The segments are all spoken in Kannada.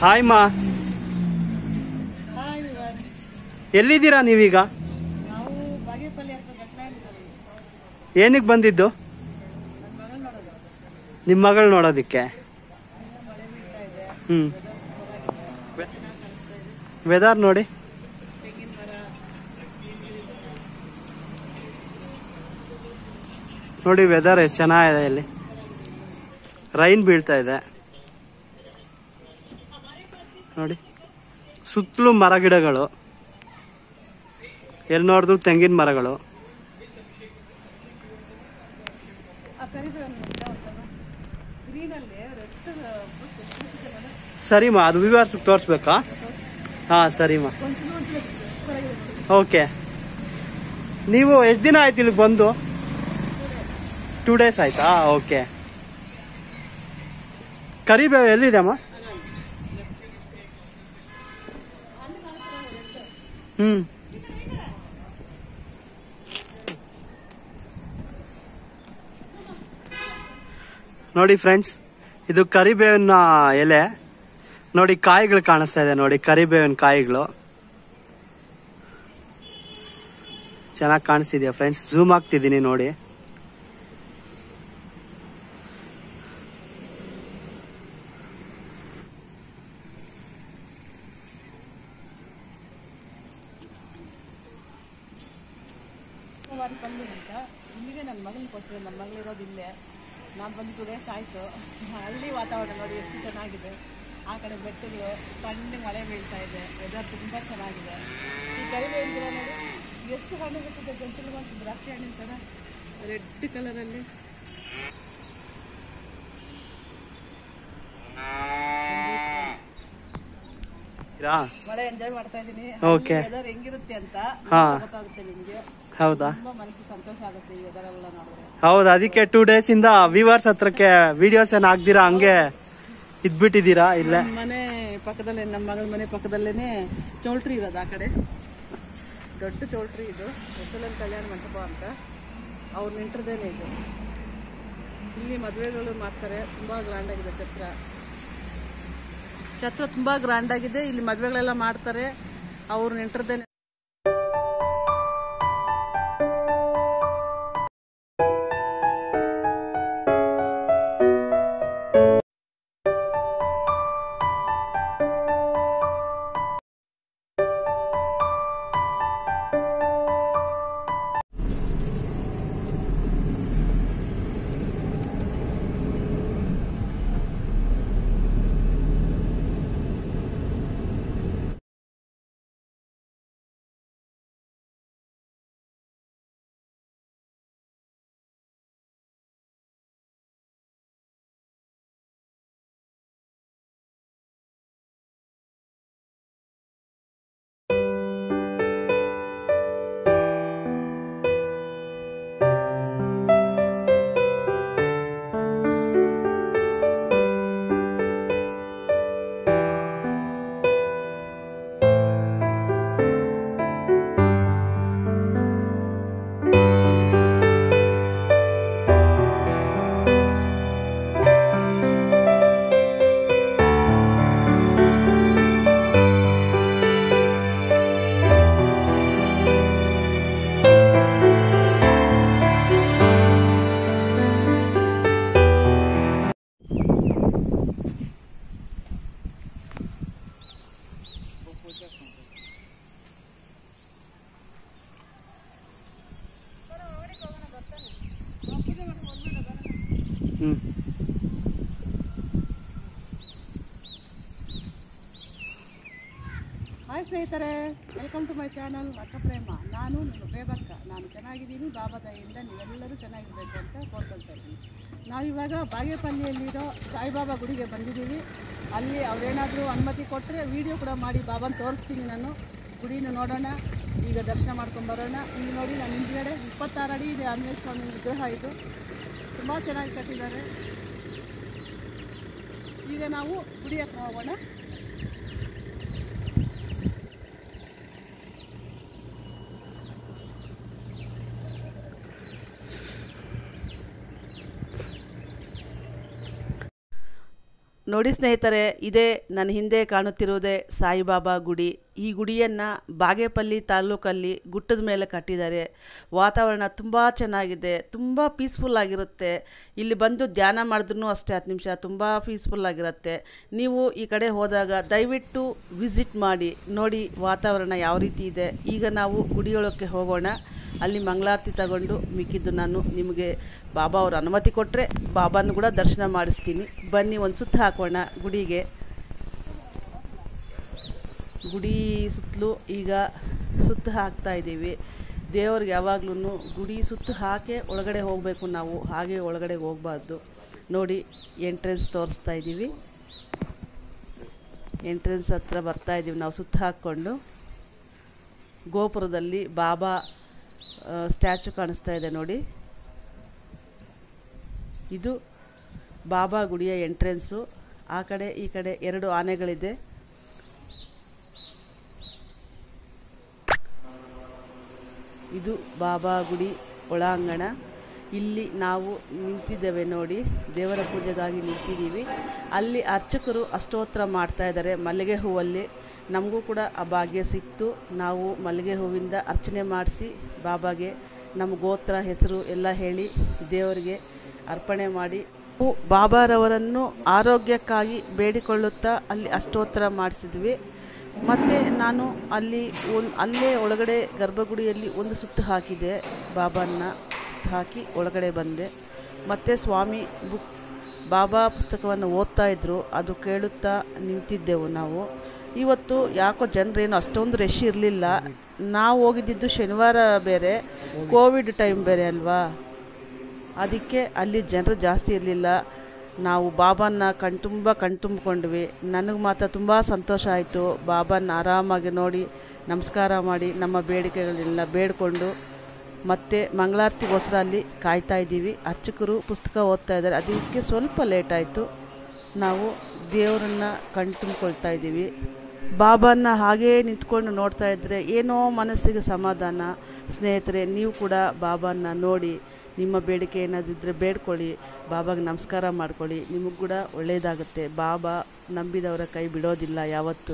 ಹಾಯ್ ಮಾ ಹಾಯ್ ವಿವಾನ್. ಎಲ್ಲಿದ್ದೀರಾ ನೀವೀಗ ನಾವು ಬಾಗೇಪಲ್ಲಿ ಹತ್ರ ಘಟನೆ ಇದ್ದೀವಿ ಏನಕ್ಕೆ ಬಂದಿದ್ದು ನನ್ನ ಮಗಳು ನೋಡೋದು ನಿಮ್ಮ ಮಗಳು ನೋಡೋದಕ್ಕೆ ಮಳೆ ಬೀಳ್ತಾ ಇದೆ ಹ್ಞೂ ಚೆನ್ನಾಗಿ ಕಾಣಿಸ್ತಾ ಇದೆ ವೆದರ್ ನೋಡಿ ತೆಂಗಿನ ಮರ ನೋಡಿ ವೆದರ್ ಎಷ್ಟು ಚೆನ್ನಾಗಿದೆ ಇಲ್ಲಿ ರೈನ್ ಬೀಳ್ತಾ ಇದೆ ನೋಡಿ ಸುತ್ತಲೂ ಮರ ಗಿಡಗಳು ಎಲ್ಲಿ ನೋಡಿದ್ರು ತೆಂಗಿನ ಮರಗಳು ಆ ಕರಿಬೇವನ್ನು ಗ್ರೀನಲ್ಲಿ ರೆಡ್ ಸರಿ ಮಾ ಅದು ವಿವರ್ಸ್ ತೋರಿಸ್ಬೇಕಾ ಹಾಂ ಸರಿ ಮಾ ಓಕೆ ನೀವು ಎಷ್ಟು ದಿನ ಆಯ್ತು ಇಲ್ಲಿಗೆ ಬಂದು ಟೂ ಡೇಸ್ ಆಯ್ತಾ ಓಕೆ ಕರಿಬೇವು ಎಲ್ಲಿದೆ ಅಮ್ಮ ಹ್ಞೂ ನೋಡಿ ಫ್ರೆಂಡ್ಸ್ ಇದು ಕರಿಬೇವಿನ ಎಲೆ ನೋಡಿ ಕಾಯಿಗಳು ಕಾಣಿಸ್ತಾ ಇದೆ ನೋಡಿ ಕರಿಬೇವಿನ ಕಾಯಿಗಳು ಚೆನ್ನಾಗಿ ಕಾಣಿಸ್ತಿದ್ಯಾ ಫ್ರೆಂಡ್ಸ್ ಝೂಮ್ ಆಗ್ತಿದ್ದೀನಿ ನೋಡಿ ಪಲ್ಲು ಅಂತ ಇಲ್ಲಿಗೆ ನನ್ನ ಮಗನ ಕೊಟ್ಟರೆ ನನ್ನ ಮಗಳಿರೋದು ಇಲ್ಲೇ ನಾನು ಬಂದು ಟು ಡೇಸ್ ಆಯಿತು ಹಳ್ಳಿ ವಾತಾವರಣ ನೋಡಿ ಎಷ್ಟು ಚೆನ್ನಾಗಿದೆ ಆ ಕಡೆ ಬೆಟ್ಟಗಳು ಸಣ್ಣ ಮಳೆ ಬೀಳ್ತಾ ಇದೆ ವೆದರ್ ತುಂಬ ಚೆನ್ನಾಗಿದೆ ಈ ಕರಿಬೇವಿನ ಗಿಡ ನೋಡಿ ಎಷ್ಟು ಹಣ್ಣು ಬಿಟ್ಟಿದೆ ಗಂಟಲು ಬಂತು ದ್ರಾಕ್ಷಿ ಹಣ್ಣಿನ ಥರ ರೆಡ್ ಕಲರಲ್ಲಿ ಇರಾ? ಮಳೆ ಎಂಜಾಯ್ ಮಾಡ್ತಾ ಇದ್ದೀನಿ Okay. ವೆದರ್ ಹೆಂಗಿರುತ್ತೆ ಅಂತ ಹಾ. ಗೊತ್ತಾಗುತ್ತೆ ನಿಮಗೆ ಹೌದಾ ತುಂಬ ಮನಸ್ಸು ಸಂತೋಷ ಆಗುತ್ತೆ ಈ ವೆದರ್ ಎಲ್ಲ ನೋಡಿದ್ರೆ ಹೌದು ಅದಕ್ಕೆ ಟೂ ಡೇಸ್ ಇಂದ ವಿವರ್ಸ್ ಹತ್ರಕ್ಕೆ ವಿಡಿಯೋಸ್ ಏನ್ ಹಾಕ್ದಿರಾ ಹಂಗೆ ಇದ್ಬಿಟ್ಟಿದ್ದೀರಾ ಇಲ್ಲೇ ನಮ್ಮ ಮನೆ ಪಕ್ಕದಲ್ಲೇ ನಮ್ಮ ಮಗಳ ಮನೆ ಪಕ್ಕದಲ್ಲೇನೆ ಚೌಲ್ಟ್ರಿ ಇರೋದು ಆ ಕಡೆ ದೊಡ್ಡ ಚೌಲ್ಟ್ರಿ ಇದು ಹೊಸಲಲ್ಲಿ ಕಲ್ಯಾಣ ಮಂಟಪ ಅಂತ ಅವ್ರ ನಿಂಟ್ರದೇನೆ ಇದು ಇಲ್ಲಿ ಮದುವೆಗಳು ಮಾಡ್ತಾರೆ ತುಂಬ ಗ್ರ್ಯಾಂಡ್ ಆಗಿದೆ ಛತ್ರ ಛತ್ರ ತುಂಬ ಗ್ರ್ಯಾಂಡ್ ಆಗಿದೆ ಇಲ್ಲಿ ಮದುವೆಗಳೆಲ್ಲ ಮಾಡ್ತಾರೆ ಅವ್ರ ನಿಂಟ್ರದೇನೆ ಹ್ಮ್ ಹಾಯ್ ಸ್ನೇಹಿತರೆ ವೆಲ್ಕಮ್ ಟು ಮೈ ಚಾನಲ್ ಅಕ್ಕ ಪ್ರೇಮ ನಾನು ನಿಮ್ಮ ಬೇಬಕ್ಕ ನಾನು ಚೆನ್ನಾಗಿದ್ದೀನಿ ಬಾಬಾ ದಯಿಂದ ನೀವೆಲ್ಲರೂ ಚೆನ್ನಾಗಿರ್ಬೇಕು ಅಂತ ಕೋರ್ಕೊಳ್ತಾ ಇದ್ದೀನಿ ನಾವಿವಾಗ ಬಾಗೇಪಲ್ಲಿಯಲ್ಲಿರೋ ಸಾಯಿಬಾಬಾ ಗುಡಿಗೆ ಬಂದಿದ್ದೀವಿ ಅಲ್ಲಿ ಅವ್ರೇನಾದರೂ ಅನುಮತಿ ಕೊಟ್ಟರೆ ವಿಡಿಯೋ ಕೂಡ ಮಾಡಿ ಬಾಬಾನ ತೋರಿಸ್ತೀನಿ ನಾನು ಗುಡಿನ ನೋಡೋಣ ಈಗ ದರ್ಶನ ಮಾಡ್ಕೊಂಡು ಬರೋಣ ಇಲ್ಲಿ ನೋಡಿ ನಾನು ಹಿಂದ್ಗಡೆ ಇಪ್ಪತ್ತಾರು ಅಡಿ ಇದೆ ಆಂಜನೇಯ ಸ್ವಾಮಿ ವಿಗ್ರಹ ಇದು ತುಂಬ ಚೆನ್ನಾಗಿ ಕಟ್ಟಿದ್ದಾರೆ ಈಗ ನಾವು ಗುಡಿ ಹತ್ರ ಹೋಗೋಣ ನೋಡಿ ಸ್ನೇಹಿತರೆ ಇದೇ ನನ್ನ ಹಿಂದೆ ಕಾಣುತ್ತಿರುವುದೇ ಸಾಯಿಬಾಬಾ ಗುಡಿ ಈ ಗುಡಿಯನ್ನು ಬಾಗೇಪಲ್ಲಿ ತಾಲೂಕಲ್ಲಿ ಗುಟ್ಟದ ಮೇಲೆ ಕಟ್ಟಿದ್ದಾರೆ ವಾತಾವರಣ ತುಂಬ ಚೆನ್ನಾಗಿದೆ ತುಂಬ ಪೀಸ್ಫುಲ್ ಆಗಿರುತ್ತೆ ಇಲ್ಲಿ ಬಂದು ಧ್ಯಾನ ಮಾಡಿದ್ರೂ ಅಷ್ಟೇ ಹತ್ತು ನಿಮಿಷ ತುಂಬ ಪೀಸ್ಫುಲ್ ಆಗಿರುತ್ತೆ ನೀವು ಈ ಕಡೆ ಹೋದಾಗ ದಯವಿಟ್ಟು ವಿಸಿಟ್ ಮಾಡಿ ನೋಡಿ ವಾತಾವರಣ ಯಾವ ರೀತಿ ಇದೆ ಈಗ ನಾವು ಗುಡಿಯೊಳಕ್ಕೆ ಹೋಗೋಣ ಅಲ್ಲಿ ಮಂಗಳಾರತಿ ತಗೊಂಡು ಮಿಕ್ಕಿದ್ದು ನಾನು ನಿಮಗೆ ಬಾಬಾ ಅವರು ಅನುಮತಿ ಕೊಟ್ಟರೆ ಬಾಬಾನ ಕೂಡ ದರ್ಶನ ಮಾಡಿಸ್ತೀನಿ ಬನ್ನಿ ಒಂದು ಸುತ್ತ ಹಾಕೋಣ ಗುಡಿಗೆ ಗುಡಿ ಸುತ್ತಲೂ ಈಗ ಸುತ್ತು ಹಾಕ್ತಾ ಇದ್ದೀವಿ ದೇವ್ರಿಗೆ ಯಾವಾಗ್ಲೂ ಗುಡಿ ಸುತ್ತು ಹಾಕೇ ಒಳಗಡೆ ಹೋಗಬೇಕು ನಾವು ಹಾಗೆ ಒಳಗಡೆ ಹೋಗಬಾರ್ದು ನೋಡಿ ಎಂಟ್ರೆನ್ಸ್ ತೋರಿಸ್ತಾ ಇದ್ದೀವಿ ಎಂಟ್ರೆನ್ಸ್ ಹತ್ರ ಬರ್ತಾ ಇದ್ದೀವಿ ನಾವು ಸುತ್ತು ಹಾಕ್ಕೊಂಡು ಗೋಪುರದಲ್ಲಿ ಬಾಬಾ ಸ್ಟ್ಯಾಚು ಕಾಣಿಸ್ತಾ ಇದೆ ನೋಡಿ ಇದು ಬಾಬಾ ಗುಡಿಯ ಎಂಟ್ರೆನ್ಸು ಆ ಕಡೆ ಈ ಕಡೆ ಎರಡು ಆನೆಗಳಿದೆ ಇದು ಬಾಬಾ ಗುಡಿ ಒಳಾಂಗಣ ಇಲ್ಲಿ ನಾವು ನಿಂತಿದ್ದೇವೆ ನೋಡಿ ದೇವರ ಪೂಜೆಗಾಗಿ ನಿಂತಿದ್ದೀವಿ ಅಲ್ಲಿ ಅರ್ಚಕರು ಅಷ್ಟೋತ್ರ ಮಾಡ್ತಾ ಇದ್ದಾರೆ ಮಲ್ಲಿಗೆ ಹೂವಲ್ಲಿ ನಮಗೂ ಕೂಡ ಆ ಭಾಗ್ಯ ಸಿಕ್ತು ನಾವು ಮಲ್ಲಿಗೆ ಹೂವಿಂದ ಅರ್ಚನೆ ಮಾಡಿಸಿ ಬಾಬಾಗೆ ನಮ್ಮ ಗೋತ್ರ ಹೆಸರು ಎಲ್ಲ ಹೇಳಿ ದೇವರಿಗೆ ಅರ್ಪಣೆ ಮಾಡಿ ನಾವು ಬಾಬಾರವರನ್ನು ಆರೋಗ್ಯಕ್ಕಾಗಿ ಬೇಡಿಕೊಳ್ಳುತ್ತಾ ಅಲ್ಲಿ ಅಷ್ಟೋತ್ತರ ಮಾಡಿಸಿದ್ವಿ ಮತ್ತು ನಾನು ಅಲ್ಲಿ ಒಂದು ಅಲ್ಲೇ ಒಳಗಡೆ ಗರ್ಭಗುಡಿಯಲ್ಲಿ ಒಂದು ಸುತ್ತು ಹಾಕಿದೆ ಬಾಬಾನ ಸುತ್ತು ಹಾಕಿ ಒಳಗಡೆ ಬಂದೆ ಮತ್ತು ಸ್ವಾಮಿ ಬುಕ್ ಬಾಬಾ ಪುಸ್ತಕವನ್ನು ಓದ್ತಾ ಇದ್ದರು ಅದು ಕೇಳುತ್ತಾ ನಿಂತಿದ್ದೆವು ನಾವು ಇವತ್ತು ಯಾಕೋ ಜನರೇನು ಅಷ್ಟೊಂದು ರಶ್ ಇರಲಿಲ್ಲ ನಾವು ಹೋಗಿದ್ದಿದ್ದು ಶನಿವಾರ ಬೇರೆ ಕೋವಿಡ್ ಟೈಮ್ ಬೇರೆ ಅಲ್ವಾ ಅದಕ್ಕೆ ಅಲ್ಲಿ ಜನರು ಜಾಸ್ತಿ ಇರಲಿಲ್ಲ ನಾವು ಬಾಬಾನ ಕಣ್ತುಂಬ ಕಣ್ತುಂಬ್ಕೊಂಡ್ವಿ ನನಗೆ ಮಾತ್ರ ತುಂಬ ಸಂತೋಷ ಆಯಿತು ಬಾಬಾನ ಆರಾಮಾಗಿ ನೋಡಿ ನಮಸ್ಕಾರ ಮಾಡಿ ನಮ್ಮ ಬೇಡಿಕೆಗಳನ್ನೆಲ್ಲ ಬೇಡಿಕೊಂಡು ಮತ್ತು ಮಂಗಳಾರತಿಗೋಸ್ಕರ ಅಲ್ಲಿ ಕಾಯ್ತಾ ಇದ್ದೀವಿ ಅರ್ಚಕರು ಪುಸ್ತಕ ಓದ್ತಾ ಇದ್ದಾರೆ ಅದಕ್ಕೆ ಸ್ವಲ್ಪ ಲೇಟ್ ಆಯಿತು ನಾವು ದೇವರನ್ನು ಕಣ್ತುಂಬ್ಕೊಳ್ತಾ ಇದ್ದೀವಿ ಬಾಬಾನ ಹಾಗೇ ನಿಂತ್ಕೊಂಡು ನೋಡ್ತಾ ಇದ್ದರೆ ಏನೋ ಮನಸ್ಸಿಗೆ ಸಮಾಧಾನ ಸ್ನೇಹಿತರೆ ನೀವು ಕೂಡ ಬಾಬಾನ ನೋಡಿ ನಿಮ್ಮ ಬೇಡಿಕೆ ಏನಾದರೂ ಇದ್ದರೆ ಬೇಡ್ಕೊಳ್ಳಿ ಬಾಬಾಗೆ ನಮಸ್ಕಾರ ಮಾಡ್ಕೊಳ್ಳಿ ನಿಮಗೆ ಕೂಡ ಒಳ್ಳೆಯದಾಗುತ್ತೆ ಬಾಬಾ ನಂಬಿದವರ ಕೈ ಬಿಡೋದಿಲ್ಲ ಯಾವತ್ತೂ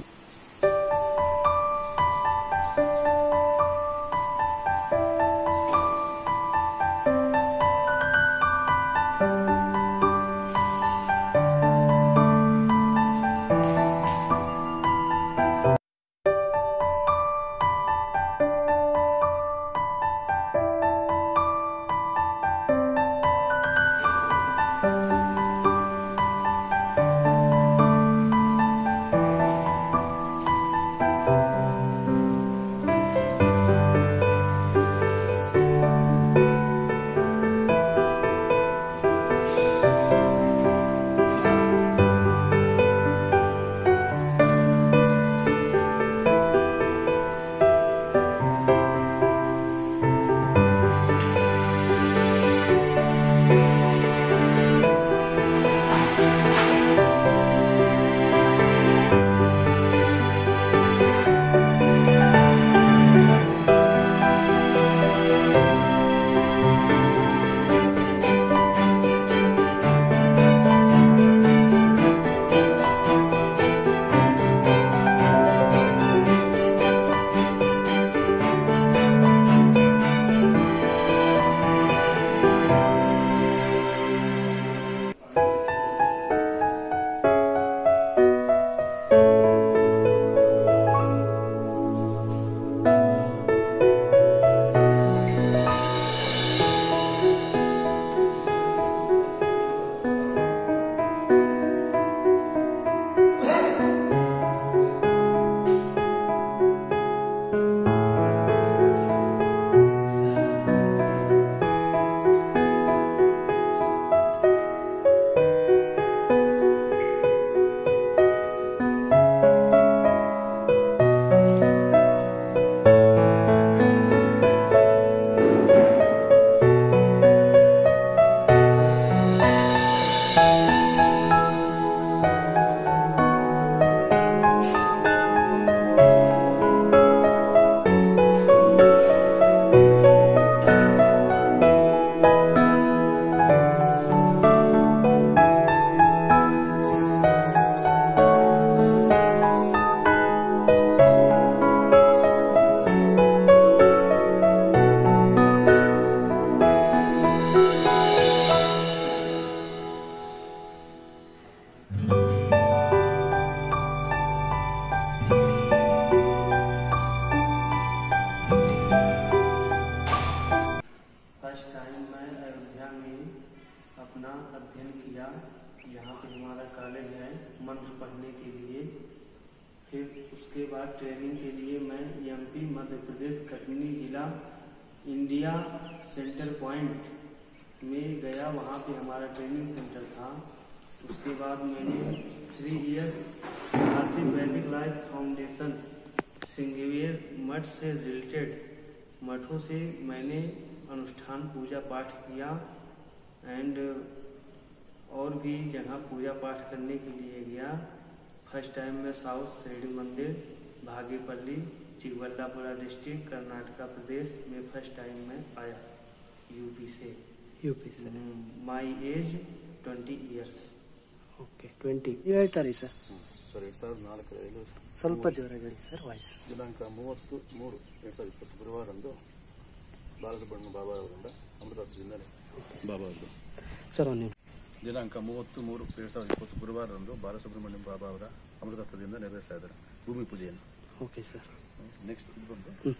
फर्स्ट टाइम मैं अयोध्या में अपना अध्ययन किया यहाँ पे हमारा कॉलेज है मंत्र पढ़ने के लिए फिर उसके बाद ट्रेनिंग के लिए मैं एमपी मध्य प्रदेश कटनी जिला इंडिया सेंटर पॉइंट में गया वहाँ पे हमारा ट्रेनिंग सेंटर था उसके बाद मैंने थ्री ईयर काशी वैदिक लाइफ फाउंडेशन सिंगवेर मठ से रिलेटेड मठों से मैंने अनुष्ठान पूजा पाठ किया एंड और भी जगह पूजा पाठ करने के लिए गया फर्स्ट टाइम मैं साउथ शिरडी मंदिर भागेपल्ली चिकबल्लापुरा डिस्ट्रिक्ट कर्नाटका प्रदेश में फर्स्ट टाइम मैं आया यूपी से यूपी से my age twenty years okay twenty ನೀವು ಹೇಳ್ತಾರೆ ಸರ್ ಸರ್ ಎರಡು ಸಾವಿರದ ನಾಲ್ಕರಲ್ಲಿ ಸ್ವಲ್ಪ ಜೋರಾಗಿ ಹೇಳಿ ಸರ್ ವಾಯ್ಸ್ ದಿನಾಂಕ ಮೂವತ್ತು ಮೂರು ಎರಡು ಸಾವಿರದ ಇಪ್ಪತ್ತು ಗುರುವಾರಂದು ಬಾಲಸುಬ್ರಹ್ಮಣ್ಯ ಬಾಬಾ ಅವರಿಂದ ಅಮೃತಾಸ್ತ್ರದಿಂದ ಬಾಬಾ ಅವರು ಸರ್ ಒಂದು ದಿನಾಂಕ ಮೂವತ್ತು ಮೂರು ಎರಡು ಸಾವಿರದ ಇಪ್ಪತ್ತು ಗುರುವಾರಂದು ಬಾಲಸುಬ್ರಹ್ಮಣ್ಯ ಬಾಬಾ ಅವರ ಅಮೃತಾಸ್ತ್ರದಿಂದ ನೆರವೇರಿಸ್ತಾ ಇದ್ದಾರೆ ಭೂಮಿ ಪೂಜೆಯನ್ನು ಓಕೆ ಸರ್ ನೆಕ್ಸ್ಟ್ ಇದು ಬಂದು ಹ್ಮ್.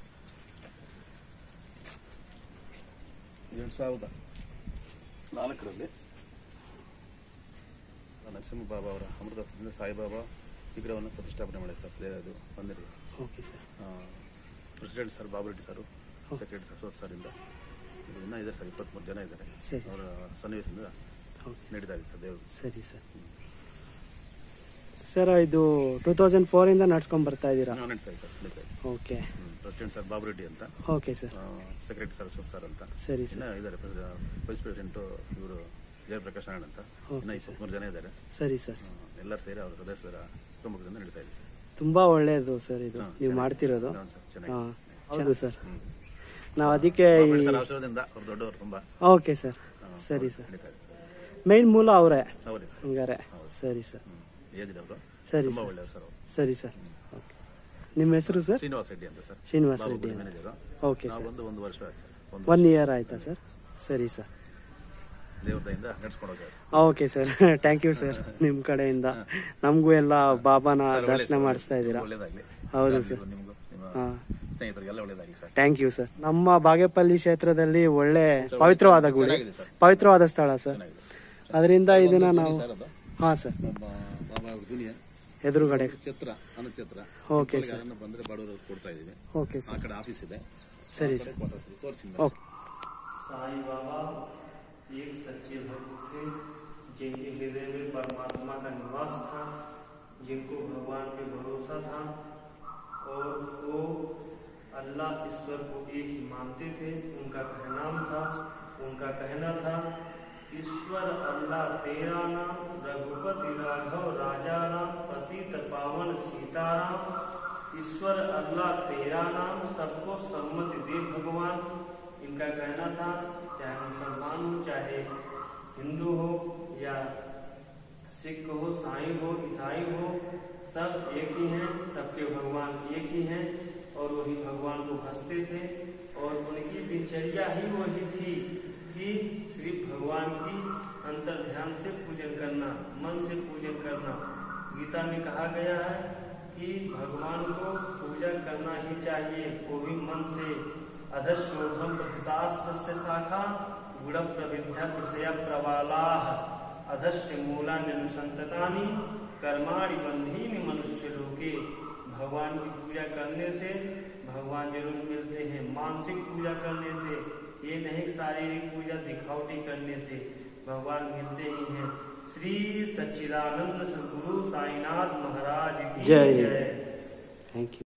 ಎರಡು ಸಾವಿರದ ನಾಲ್ಕರಲ್ಲಿ ನರಸಿಂಹ ಬಾಬಾ ಅವರ ಅಮೃತಾಸ್ತ್ರದಿಂದ ಸಾಯಿಬಾಬಾ ವಿಗ್ರಹವನ್ನು ಪ್ರತಿಷ್ಠಾಪನೆ ಮಾಡಿದೆ ಸರ್ ಅದೇ ಅದು ಬಂದಿರಿ okay sir president sir Babu Reddy sir secretary sir sir ಇಂದ ಇದು ಇನ್ನೂ ಇದ್ದಾರೆ ಸರ್ ಇಪ್ಪತ್ತ್ಮೂರು ಜನ ಇದ್ದಾರೆ ಸರಿ. ಅವರ ಸನ್ನಿವೇಶದಿಂದ ಓಕೆ ನಡೀತಾ ಇದೆ ಸರ್ ದೇವರು ಸರಿ ಸರ್ ಸರ್ ಇದು ಟೂ ತೌಸಂಡ್ ಫೋರಿಂದ ನಡ್ಸ್ಕೊಂಡ್ ಬರ್ತಾ ಇದ್ದೀರಾ ನಾವು ನಡೀತಾ ಇದೆ ಸರ್ ನಡೀತಾ ಇದೆ okay president sir Babu Reddy ಅಂತ okay sir secretary sir Ashok sir ಅಂತ ಸರಿ ಸರ್ ಇನ್ನು ಇದ್ದಾರೆ ವೈಸ್ ಪ್ರೆಸಿಡೆಂಟು ಇವರು ಜಯಪ್ರಕಾಶ್ ನಾರಾಯಣ್ ಅಂತ ಇನ್ನು ಇಪ್ಪತ್ತ್ಮೂರು ಜನ ಇದ್ದಾರೆ ಸರಿ ಸರ್ ಎಲ್ಲರೂ ಸೇರಿ ಅವರ ಸದಸ್ಯರ ಪ್ರಮುಖದಿಂದ ನಡೀತಾ ಇದೆ ಸರ್ ತುಂಬಾ ಒಳ್ಳೇದು ಸರ್ ಇದು ಹಾ, ನೀವು ಮಾಡ್ತಿರೋದು ಹೌದು ಸರ್ ಚೆನ್ನಾಗಿ ಹಾಂ ಹೌದು ಸರ್ ನಾವು ಅದಕ್ಕೆ ಬಾಬು ರೆಡ್ಡಿ ಸರ್ ಆಶೀರ್ವಾದದಿಂದ ಅವ್ರು ದೊಡ್ಡವರು ತುಂಬ ಓಕೆ ಸರ್ ಸರಿ ಸರ್ ನಡೀತಾ ಇದೆ ಸರ್ ಮೈನ್ ಮೂಲ ಅವರೇ ಹೌದು ಹಂಗಾರೆ ಸರಿ ಸರ್ ಏಜ್ ಅವರು ಸರಿ ತುಂಬ ಸರ್ ಒಳ್ಳೆಯವರು ಸರ್ ಅವರು ಸರಿ ಸರ್ ಓಕೆ ನಿಮ್ಮ ಹೆಸರು ಸರ್ ಶ್ರೀನಿವಾಸ್ ರೆಡ್ಡಿ ಅಂತ ಸರ್ ಶ್ರೀನಿವಾಸ್ ಬಾಬು ರೆಡ್ಡಿ ಗುಡಿ ಅಂತ ಮ್ಯಾನೇಜರು ಓಕೆ ನಾವು ಸರ್ ಬಂದು ಒಂದು ವರ್ಷ ಆಯ್ತು ಸರ್ ಒಂದು ಒನ್ ಇಯರ್ ಆಯ್ತಾ ಸರ್ ಸರಿ ಸರ್ ದೇವ್ರ ದಯಿಂದ ನಡ್ಸ್ಕೊಂಡು ಹೋಗಿ okay sir thank you sir ನಿಮ್ಮ ಕಡೆಯಿಂದ ನಮಗೂ ಎಲ್ಲ ಬಾಬಾನ ದರ್ಶನ ಮಾಡಿಸ್ತಾ ಇದ್ದೀರಾ ಒಳ್ಳೇದಾಗಲಿ ಹೌದು ಸರ್ ನಿಮಗೂ ನಿಮ್ಮ ಹಾಂ ಸ್ನೇಹಿತರಿಗೆಲ್ಲ ಒಳ್ಳೇದಾಗಲಿ ಸರ್ ಥ್ಯಾಂಕ್ ಯು ಸರ್ ನಮ್ಮ ಬಾಗೇಪಲ್ಲಿ ಕ್ಷೇತ್ರದಲ್ಲಿ ಒಳ್ಳೆ ಪವಿತ್ರವಾದ ಗುಡಿ ಚೆನ್ನಾಗಿದೆ ಸರ್ ಪವಿತ್ರವಾದ ಸ್ಥಳ ಸರ್ ಚೆನ್ನಾಗಿದೆ ಅದರಿಂದ ಇದನ್ನ ನಾವು ಸರ್ ಅದು ಹಾಂ ಸರ್ ನಮ್ಮ ಬಾಬಾ ಅವ್ರ ದುನಿಯಾ ಎದುರುಗಡೆ ಛತ್ರ ಅನುಛತ್ರ ಓಕೆ ಸರ್ ಯಾರನ್ನ ಬಂದ್ರೆ ಬಡವರು ಕೊಡ್ತಾ ಇದೀವಿ ಓಕೆ ಆ ಸರ್ ಕಡೆ ಆಫೀಸ್ ಇದೆ ಸರಿ ಸರ್ ತೋರಿಸಿ ಓಕೆ साईं बाबा एक सच्चे भक्त थे जिनके हृदय में परमात्मा का निवास था जिनको भगवान पे भरोसा था और वो अल्लाह ईश्वर को एक ही मानते थे उनका कहनाम था उनका कहना था ईश्वर अल्लाह तेरा नाम रघुपति राघव राजा राम पतित पावन सीताराम ईश्वर अल्लाह तेरा नाम सबको सम्मति दे भगवान इनका कहना था चाहे मुसलमान हो चाहे हिंदू हो या सिख हो साई हो ईसाई हो सब एक ही हैं सबके भगवान एक ही हैं और वही भगवान को भसते थे और उनकी दिनचर्या ही वही थी कि सिर्फ भगवान की अंतर ध्यान से पूजन करना मन से पूजन करना गीता में कहा गया है कि भगवान को पूजा करना ही चाहिए वो भी मन से अधशोधम प्रस्तास्त शाखा गुण प्रविद्या विषय प्रबाला अधस्य मूला निसंततानी कर्माणि बंधीन मनुष्य लोके भगवान की पूजा करने से भगवान जरूर मिलते हैं मानसिक पूजा करने से ये नहीं शारीरिक पूजा दिखावटी करने से भगवान मिलते ही हैं श्री सच्चिदानंद सदगुरु साईनाथ महाराज की जय। जय ಥ್ಯಾಂಕ್ ಯು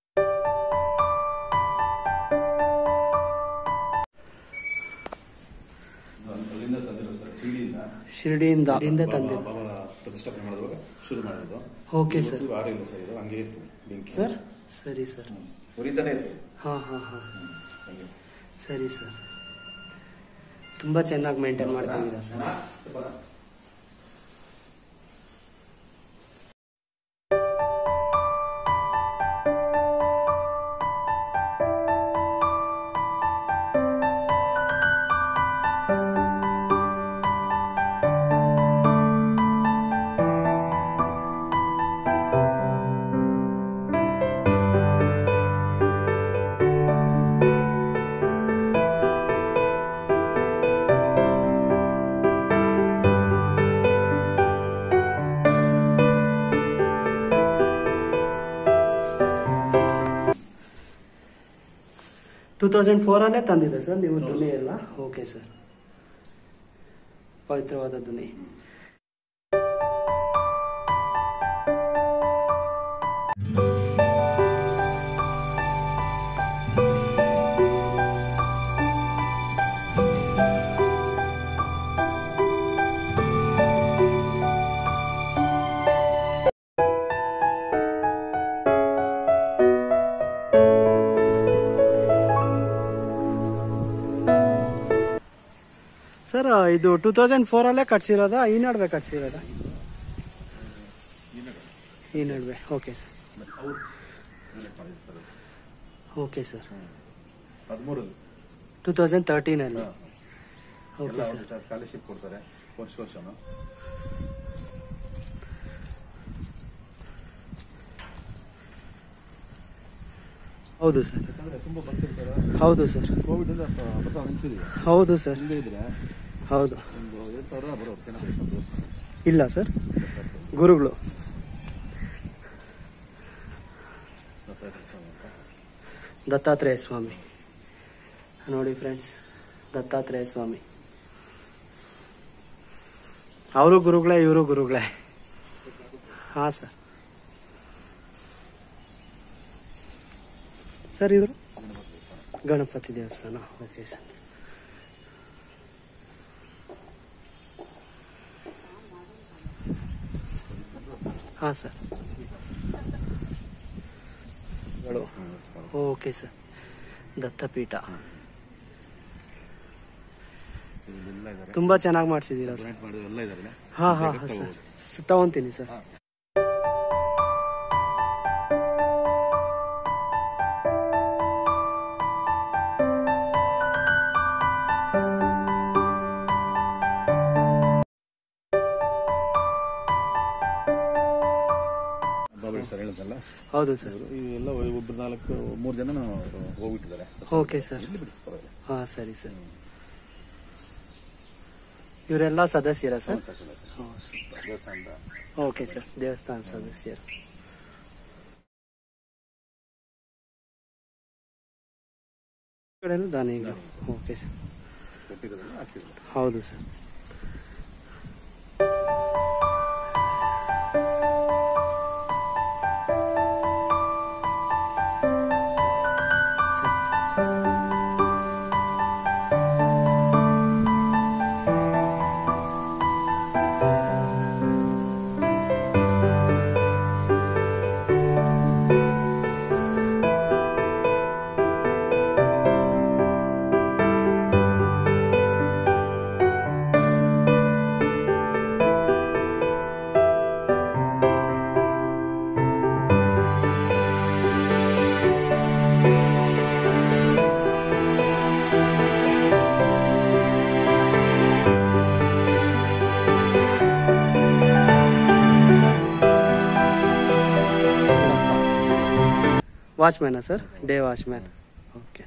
ಅಲ್ಲಿಂದ ತಂದಿರೋ ಸರ್ ಶಿರಡಿಯಿಂದ ಶಿರಡಿಯಿಂದ ಅಲ್ಲಿಂದ ತಂದೆ ಬಾಬಾ ಪ್ರತಿಷ್ಠಾಪನೆ ಮಾಡುವಾಗ ಶುರು ಮಾಡಿದ್ದು ಓಕೆ ಸರ್ ಇವತ್ತು ಆರು ಇಲ್ಲ ಸರ್ ಇದು ಹಂಗೆ ಇರ್ತದೆ ಬೆಂಕಿ ಸರ್ ಸರಿ ಸರ್ ಉರಿತಾನೆ ಇರ್ತದೆ ಹಾಂ ಹಾಂ ಹಾಂ ಹಂಗೆ ಸರಿ ಸರ್ ತುಂಬ ಚೆನ್ನಾಗಿ ಮೇಂಟೈನ್ ಮಾಡ್ತಾ ಇದ್ದೀರಾ ಸರ್ ಸ್ವಲ್ಪ ಶ್ರೀ ಟೂ ತೌಸಂಡ್ ಫೋರಲ್ಲೇ ತಂದಿದೆ ಸರ್ ನೀವು ಧ್ವನಿ ಎಲ್ಲ ಓಕೆ ಸರ್ ಪವಿತ್ರವಾದ ಧ್ವನಿ ಸರ್ ಇದು ಟೂ ತೌಸಂಡ್ ಫೋರಲ್ಲೇ ಕಟ್ಸಿರೋದಾ ಈ ನಡುವೆ ಕಟ್ಸಿರೋದಾ ಈ ನಡುವೆ ಓಕೆ ಸರ್ ಓಕೆ ಸರ್ ಹದಿಮೂರಲ್ಲಿ ಟೂ ತೌಸಂಡ್ ತರ್ಟೀನಲ್ಲಿ ಓಕೆ ಎಲ್ಲ ಸರ್ ಒಂದು ಸ್ಕಾಲರ್ಶಿಪ್ ಕೊಡ್ತಾರೆ ವರ್ಷ ವರ್ಷನು ಹೌದು ಸರ್ ಯಾಕಂದ್ರೆ ತುಂಬಾ ಬರ್ತಿರ್ತಾರೆ ಹೌದು ಸರ್ ಕೋವಿಡ್ ಇಂದ ಬರ್ತಾ ಅನಿಸಿದೀವಿ ಹೌದು ಸರ್ ಹಿಂದೆ ಇದ್ರೆ ಹೌದು ಒಂದು ಎರಡು ಸಾವಿರ ಬರೋರು ಚೆನ್ನಾಗಿ ಎಷ್ಟೊಂದು ಇಲ್ಲ ಸರ್ ಗುರುಗಳು ದತ್ತಾತ್ರೇಯ ಸ್ವಾಮಿ ನೋಡಿ ಫ್ರೆಂಡ್ಸ್ ದತ್ತಾತ್ರೇಯ ಸ್ವಾಮಿ ಅವರು ಗುರುಗಳೇ ಇವರು ಗುರುಗಳೇ ಹಾಂ ಸರ್ ಸರ್ ಇವರು ಗಣಪತಿ ದೇವಸ್ಥಾನ ಓಕೆ ಸರ್ ಹಾಂ ಸರ್ ಓಕೆ ಸರ್ ದತ್ತಪೀಠ ಎಲ್ಲ ಇದ್ದಾರೆ ತುಂಬಾ ಚೆನ್ನಾಗಿ ಮಾಡಿಸಿದ್ದೀರಾ ಸರ್ ಡೊನೇಟ್ ಮಾಡಿದ್ರು ಎಲ್ಲ ಇದ್ದಾರೆ ಹಾ ಹಾ ಹಾ ಸರ್ ತಗೊಂತೀನಿ ಸರ್ ಬಾಬಾ ಸರ್ ಹೇಳಿದ್ನಲ್ಲ ಹೌದು ಸರ್ ಇವೆಲ್ಲ ಒಬ್ರು ನಾಲ್ಕು ಮೂರು ಜನ ಹೋಗ್ಬಿಟ್ಟಿದ್ದಾರೆ ಓಕೆ ಸರ್ ಇಲ್ಲಿ ಬಿಡಿ ಪರವಾಗಿಲ್ಲ ಹಾ ಸರಿ ಸರ್ ಇವರೆಲ್ಲ ಸದಸ್ಯರ ಸರ್ ದೇವಸ್ಥಾನದ ಓಕೆ ಸರ್ ದೇವಸ್ಥಾನ ಸದಸ್ಯರು ಈ ಕಡೆನೂ ದಾನಿಗಳು ಓಕೆ ಸರ್ ಕೊಟ್ಟಿರೋದನ್ನ ಹಾಕ್ಸಿದ್ರು ಹೌದು ಸರ್ ಸರಿ, ಸರ್. ವಾಚ್ಮ್ಯಾನಾ ಸರ್ ಡೇ ವಾಚ್ಮ್ಯಾನ್ ಓಕೆ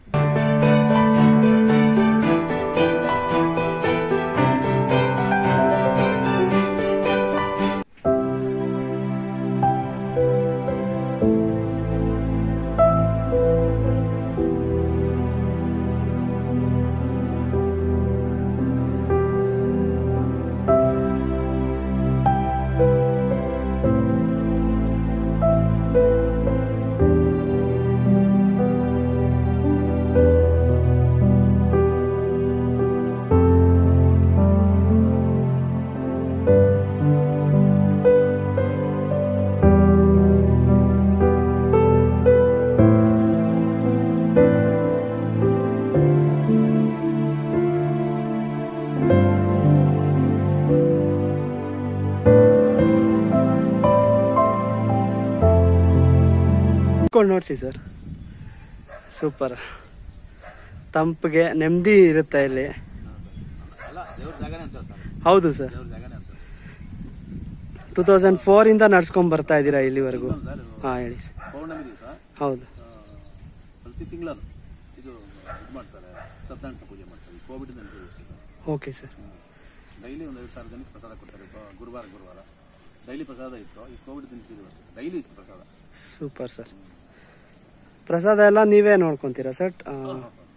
ಇಟ್ಕೊಂಡು ನೋಡಿಸಿ ಸರ್ ಸೂಪರ್ ತಂಪಿಗೆ ನೆಮ್ಮದಿ ಇರುತ್ತೆ ಇಲ್ಲಿ ಅಲ್ಲ ದೇವ್ರ ಜಾಗನೇ ಅಂತ ಸರ್ ಹೌದು ಸರ್ ದೇವ್ರ ಜಾಗನೇ ಅಂತ ಟೂ ತೌಸಂಡ್ ಫೋರ್ ಇಂದ ನಡ್ಸ್ಕೊಂಡ್ ಬರ್ತಾ ಇದ್ದೀರಾ ಇಲ್ಲಿವರೆಗೂ ಹಾ ಹೇಳಿ ಸರ್ ಪೌರ್ಣಮಿ ದಿವಸ ಹೌದು ಪ್ರತಿ ತಿಂಗಳದು ಇದು ಇದು ಮಾಡ್ತಾರೆ ಸತ್ಯನಾರಾಯಣ ಪೂಜೆ ಮಾಡ್ತಾರೆ ಈ ಕೋವಿಡ್ ಅಷ್ಟೇ ಓಕೆ ಸರ್ ಡೈಲಿ ಒಂದು ಎರಡು ಸಾವಿರ ಜನಕ್ಕೆ ಪ್ರಸಾದ ಕೊಡ್ತಾರೆ ಗು- ಗುರುವಾರ ಗುರುವಾರ ಡೈಲಿ ಪ್ರಸಾದ ಇತ್ತು ಈ ಕೋವಿಡ್ ದಿನಸಿದ್ದು ಅಷ್ಟೇ ಡೈಲಿ ಇತ್ತು ಪ್ರಸಾದ ಸೂಪರ್ ಸರ್ ಪ್ರಸಾದ ಎಲ್ಲ ನೀವೇ ನೋಡ್ಕೊಂತೀರಾ ಸರ್ ಆ,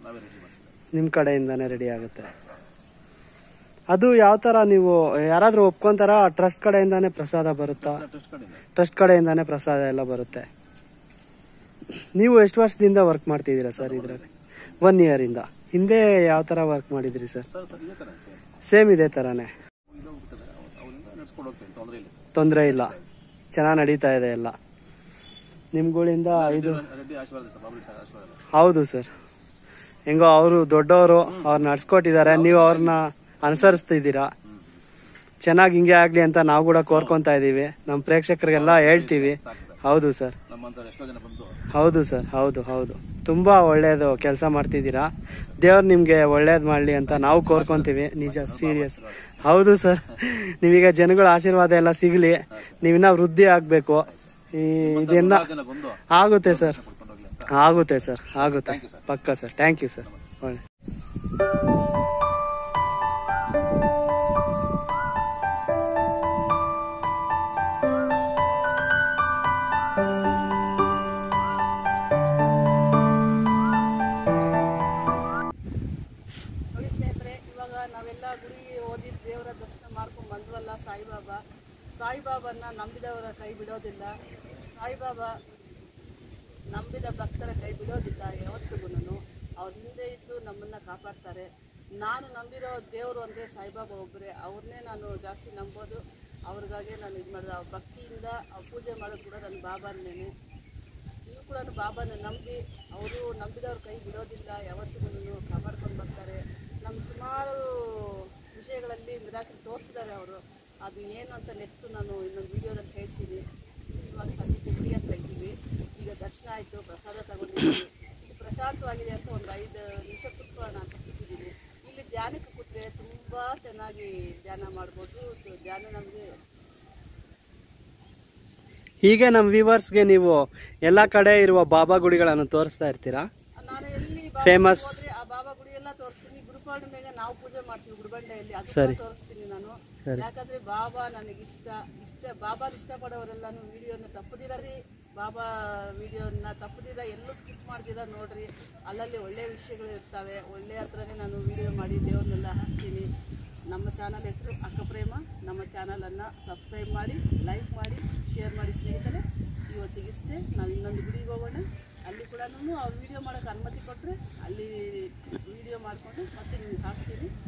ನಾವೇ ರೆಡಿ ಮಾಡ್ತೀವಿ ನಿಮ್ಮ ಕಡೆಯಿಂದಾನೇ ರೆಡಿ ಆಗುತ್ತೆ ಅದು ಯಾವ ಥರ ನೀವು ಯಾರಾದರೂ ಒಪ್ಕೊಂತಾರ ಟ್ರಸ್ಟ್ ಕಡೆಯಿಂದಾನೇ ಪ್ರಸಾದ ಬರುತ್ತಾ ಟೆಸ್ಟ್ ಕಡೆಯಿಂದ ಟ್ರಸ್ಟ್ ಕಡೆಯಿಂದಾನೇ ಪ್ರಸಾದ ಎಲ್ಲ ಬರುತ್ತೆ ನೀವು ಎಷ್ಟು ವರ್ಷದಿಂದ ವರ್ಕ್ ಮಾಡ್ತಿದ್ದೀರಾ ಸರ್ ಇದರಲ್ಲಿ ಒನ್ ಇಯರಿಂದ ಹಿಂದೆ ಯಾವ ಥರ ವರ್ಕ್ ಮಾಡಿದ್ರಿ ಸರ್ ಸರ್ ಸರ್ ಇದೇ ಥರ ಸೇಮ್ ಇದೇ ಥರನೇ ಇದು ಹೋಗ್ತದೆ ಅವರಿಂದ ನಡ್ಸ್ಕೊಂಡು ಹೋಗ್ತೀನಿ ತೊಂದರೆ ಇಲ್ಲ ತೊಂದರೆ ಇಲ್ಲ ಚೆನ್ನಾಗಿ ನಡೀತಾ ಇದೆ ಎಲ್ಲ ನಿಮ್ಗಳಿಂದ ಇದು ರೆಡ್ಡಿ ಆಶೀರ್ವಾದ ಸರ್ ಬಾಬುಲಿ ಸರ್ ಆಶೀರ್ವಾದ ಹೌದು ಸರ್ ಹೆಂಗೋ ಅವರು ದೊಡ್ಡವರು ಅವ್ರು ನಡ್ಸ್ಕೊಟ್ಟಿದ್ದಾರೆ ನೀವು ಅವ್ರನ್ನ ಅನುಸರಿಸ್ತಿದ್ದೀರಾ ಚೆನ್ನಾಗಿ ಹಿಂಗೆ ಆಗ್ಲಿ ಅಂತ ನಾವು ಕೂಡ ಕೋರ್ಕೊಂತಾ ಇದೀವಿ ನಮ್ಮ ಪ್ರೇಕ್ಷಕರಿಗೆಲ್ಲ ಹೇಳ್ತೀವಿ ಹೌದು ಸರ್ ನಮ್ಮಂತ ಎಷ್ಟೋ ಜನ ಬಂದು ಹೌದು ಸರ್ ಹೌದು ಹೌದು ತುಂಬಾ ಒಳ್ಳೇದು ಕೆಲಸ ಮಾಡ್ತಿದ್ದೀರಾ ದೇವ್ರು ನಿಮ್ಗೆ ಒಳ್ಳೇದ್ ಮಾಡ್ಲಿ ಅಂತ ನಾವು ಕೋರ್ಕೊಂತೀವಿ ನಿಜ ಸೀರಿಯಸ್ ಹೌದು ಸರ್ ನೀವೀಗ ಜನಗಳ ಆಶೀರ್ವಾದ ಎಲ್ಲ ಸಿಗ್ಲಿ ನೀವಿನ್ನ ವೃದ್ಧಿ ಆಗ್ಬೇಕು ಈ ಇದನ್ನ ಜನ ಬಂದು ಆಗುತ್ತೆ ಸರ್ ಕರ್ಕೊಂಡು ಹೋಗ್ಲಿ ಅಂತ ಆಗುತ್ತೆ ಸರ್ ಆಗುತ್ತೆ ಪಕ್ಕ ಸರ್ ಥ್ಯಾಂಕ್ ಯು ಸರ್ ಒಳ್ಳೆ ನೋಡಿ ಸ್ನೇಹಿತರೆ ಇವಾಗ ನಾವೆಲ್ಲ ಗುಡಿ ಓದಿ ದೇವರ ದರ್ಶನ ಮಾಡ್ಕೊಂಡು ಬಂದ್ವಲ್ಲ ಸಾಯಿಬಾಬಾ ಸಾಯಿಬಾಬಾನ ನಂಬಿದವರ ಕೈ ಬಿಡೋದಿಲ್ಲ ಸಾಯಿಬಾಬಾ ನಂಬಿದ ಭಕ್ತರ ಕೈ ಬಿಡೋದಿಲ್ಲ ಯಾವತ್ತಿಗೂ ಅವ್ರ ಹಿಂದೆ ಇದ್ದು ನಮ್ಮನ್ನ ಕಾಪಾಡ್ತಾರೆ ನಾನು ನಂಬಿರೋ ದೇವರು ಅಂದರೆ ಸಾಯಿಬಾಬಾ ಒಬ್ಬರೇ ಅವ್ರನ್ನೇ ನಾನು ಜಾಸ್ತಿ ನಂಬೋದು ಅವ್ರಿಗಾಗೆ ನಾನು ಇದು ಮಾಡಿದೆ ಅವ್ರ ಭಕ್ತಿಯಿಂದ ಅವ್ರ ಪೂಜೆ ಮಾಡೋದು ಕೂಡ ನನ್ನ ಬಾಬಾನೇನೆ ನೀವು ಕೂಡ ಬಾಬಾನ ನಂಬಿ ಅವರು ನಂಬಿದವ್ರ ಕೈ ಬಿಡೋದಿಲ್ಲ ಯಾವತ್ತಿಗೂ ಕಾಪಾಡ್ಕೊಂಡು ಬರ್ತಾರೆ ನಮ್ಗೆ ಸುಮಾರು ವಿಷಯಗಳಲ್ಲಿ ಮಿರಾಕಲ್ ತೋರಿಸಿದ್ದಾರೆ ಅವರು ಅದು ಏನು ಅಂತ ನೆಕ್ಸ್ಟ್ ನಾನು ಇನ್ನೊಂದು ವಿಡಿಯೋದಲ್ಲಿ ಹೇಳ್ತೀನಿ ಇವಾಗ ಸದ್ಯಕ್ಕೆ ಗುಡಿ ಹತ್ರ ಇದ್ದೀವಿ ಈಗ ದರ್ಶನ ಆಯಿತು ಪ್ರಸಾದ ತಗೊಂಡಿದ್ದೀವಿ ಇದು ಪ್ರಶಾಂತವಾಗಿದೆ ಅಂತ ಒಂದು ಐದು ನಿಮಿಷ ಕೂತ್ಕೊಳ್ಳೋಣ ಅಂತ ಕೂತಿದ್ದೀನಿ ಇಲ್ಲಿ ಧ್ಯಾನಕ್ಕೆ ಕೂತ್ರೆ ತುಂಬ ಚೆನ್ನಾಗಿ ಧ್ಯಾನ ಮಾಡ್ಬೋದು ಇದು ಧ್ಯಾನ ನಮಗೆ ಹೀಗೆ ನಮ್ಮ ವ್ಯೂವರ್ಸ್ಗೆ ನೀವು ಎಲ್ಲ ಕಡೆ ಇರುವ ಬಾಬಾ ಗುಡಿಗಳನ್ನು ತೋರಿಸ್ತಾ ಇರ್ತೀರಾ ನಾನು ಎಲ್ಲಿ ಬಾಬಾ Famous. ಹೋದ್ರೆ ಆ ಬಾಬಾ ಗುಡಿ ಎಲ್ಲ ತೋರಿಸ್ತೀನಿ ಗುರುಪೌರ್ಣಿಮೆಗೆ ನಾವು ಪೂಜೆ ಮಾಡ್ತೀವಿ ಗುಡಿಬಂಡೆಯಲ್ಲಿ ಅದು ಸರಿ. ತೋರಿಸ್ತೀನಿ ನಾನು ಸರಿ. ಯಾಕಂದ್ರೆ ಬಾಬಾ ನನಗಿಷ್ಟ ಇಷ್ಟ ಬಾಬಾ ಇಷ್ಟಪಡೋರೆಲ್ಲಾನು ವಿಡಿಯೋನ ತಪ್ಪದಿರರಿ ಬಾಬಾ ವಿಡಿಯೋನ ತಪ್ಪದಿರ ಎಲ್ಲೂ ಸ್ಕಿಪ್ ಮಾಡ್ದಿರ ನೋಡ್ರಿ ಅಲ್ಲಲ್ಲಿ ಒಳ್ಳೆಯ ವಿಷಯಗಳು ಇರ್ತವೆ ಒಳ್ಳೆಯ ಹತ್ರನೇ ನಾನು ವಿಡಿಯೋ ಮಾಡಿ ದೇವ್ರನ್ನೆಲ್ಲ ಹಾಕ್ತೀನಿ ನಮ್ಮ ಚಾನಲ್ ಹೆಸರು ಅಕ್ಕಪ್ರೇಮ ನಮ್ಮ ಚಾನಲನ್ನು ಸಬ್ಸ್ಕ್ರೈಬ್ ಮಾಡಿ ಲೈಕ್ ಮಾಡಿ ಶೇರ್ ಮಾಡಿ ಸ್ನೇಹಿತರೆ ಇವತ್ತಿಗಿಷ್ಟೇ ನಾವು ಇನ್ನೊಂದು ಗುಡಿಗೆ ಹೋಗೋಣ ಅಲ್ಲಿ ಕೂಡ ಅವ್ರು ವಿಡಿಯೋ ಮಾಡೋಕ್ಕೆ ಅನುಮತಿ ಕೊಟ್ಟರೆ ಅಲ್ಲಿ ವಿಡಿಯೋ ಮಾಡಿಕೊಂಡು ಮತ್ತೆ ನಿಮ್ಗೆ ಹಾಕ್ತೀನಿ